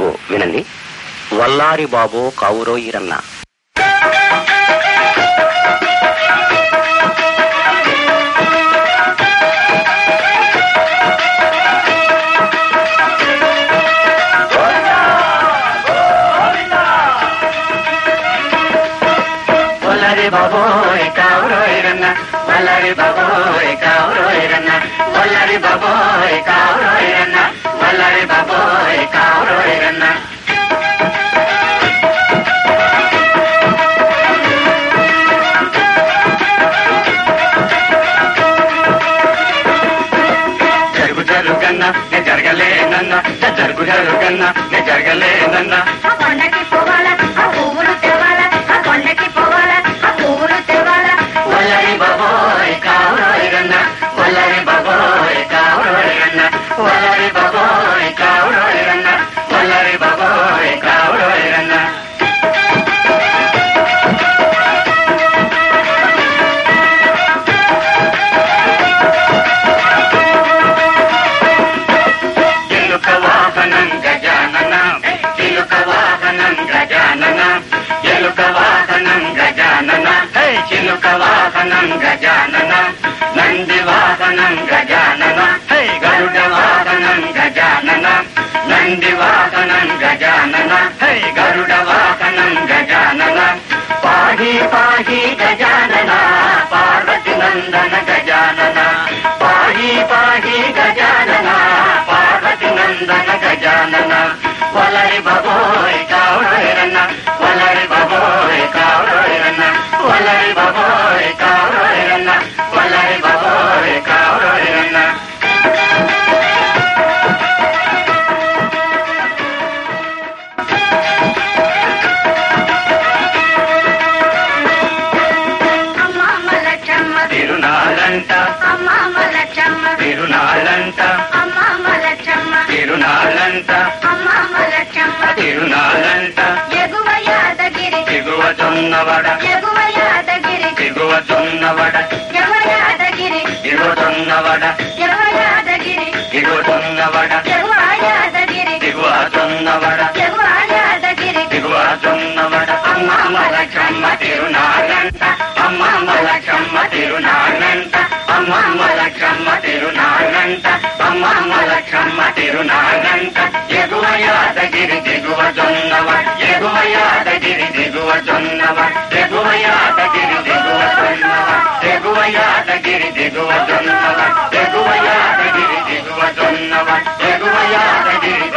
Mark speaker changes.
Speaker 1: వినండి వల్లారి బాబు కావురో ఈరన్న
Speaker 2: వల్లరి బాబోయ్ కావురోయరన్న వల్లరి బాబోయ్ కావురోయరన్న వల్లరి బాబోయ్ కావురోయరన్న వల్లరి బాబోయ్ కావురోయరన్న జరుగు జరుగన్న నే జరగలేనన్న జరుగు జరుగన్న నే జరగలేనన్న
Speaker 3: ఆ కొండకి పోవాలా ఆ పువ్వులు తేవాలా ఆ కొండకి పోవాలా ఆ పువ్వులు తేవాలా
Speaker 2: వల్లరి బాబోయ్ కావురోయరన్న వల్లరి బాబోయ్ కావురోయరన్న వల్లరి బాబోయ్ కావురోయరన్న వల్లరి బాబోయ్ కావురోయరన్న ఎలుక వాహనం గజానన చిలుక వాహనం గజానన ఎలుక వాహనం గజానన హే చిలుక వాహనం గజానన నంది వాహనం గజానన హే గరుడ వాహనం గజానన నంది వాహనం గజానన హే గరుడ వాహనం గజానన పాహి పాహి గజానన పార్వతి నందన గజానన పాహి పాహి గజానన పార్వతి నందన గజానన వలరి బాబోయ్ కావడోయరన్న వలరి బాబోయ్ కావడోయరన్న వలరి బాబోయ్ కావడోయరన్న వలరి బాబోయ్ కావడోయరన్న
Speaker 3: అమ్మ మలచమ్మ
Speaker 2: తిరునాళ్ళంట
Speaker 3: అమ్మ మలచమ్మ
Speaker 2: తిరునాళ్ళంట
Speaker 3: అమ్మ మలచమ్మ
Speaker 2: తిరునాళ్ళంట
Speaker 3: అమ్మ మలచమ్మ
Speaker 2: తిరునాళ్ళంట
Speaker 3: ఎగువ యాదగిరి
Speaker 2: దిగువ జొన్నవడ
Speaker 3: ఎగువ యాదగిరి
Speaker 2: దిగువ జొన్నవడ
Speaker 3: ఎవ యాదగిరి
Speaker 2: దిగువ జొన్నవడ
Speaker 3: ఎవ యాదగిరి
Speaker 2: దిగువ జొన్నవడ
Speaker 3: ఎగువ యాదగిరి
Speaker 2: దిగువ జొన్నవడ
Speaker 3: ఎగువ యాదగిరి
Speaker 2: దిగువ జొన్నవడ అమ్మ మలక్షమ్మ తిరునాళ్ళంట అమ్మ మలక్షమ్మ తిరునాళ్ళంట అమ్మ మలక్షమ్మ తిరునాళ్ళంట అమ్మ మలక్షమ్మ తిరునాళ్ళంట ఎగువ యాదగిరి దిగువ జొన్నవడ ఎగువ యాదగిరి దిగువ జొన్నవడ ఎగువ యాదగిరి దిగువ జొన్నవడ ఎగువ యాదగిరి దిగువ జొన్నవడ ఎగువ యాదగిరి దిగువ జొన్నవడ ఎగువ యాదగిరి